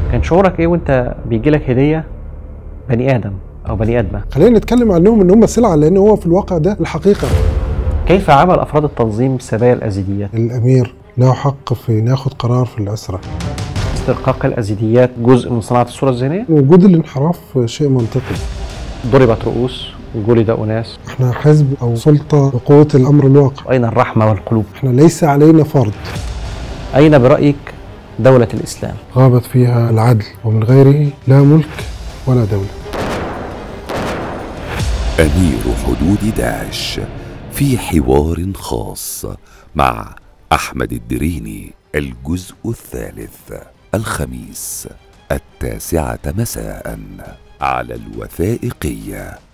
كان شعورك ايه وانت بيجي لك هديه بني ادم او بني ادمه خلينا نتكلم عنهم ان هم سلعه لان هو في الواقع ده الحقيقه كيف عمل افراد التنظيم سبايا الازيديات الامير له حق في إنه ياخد قرار في الاسره استرقاق الازيديات جزء من صناعه الصوره الذهنيه وجود الانحراف شيء منطقي ضربت رؤوس وجلد اناس احنا حزب او سلطه بقوه الامر الواقع اين الرحمه والقلوب احنا ليس علينا فرض اين برايك دوله الاسلام غابت فيها العدل ومن غيره لا ملك ولا دوله أمير حدود داعش في حوار خاص مع أحمد الدريني الجزء الثالث الخميس التاسعة مساء على الوثائقية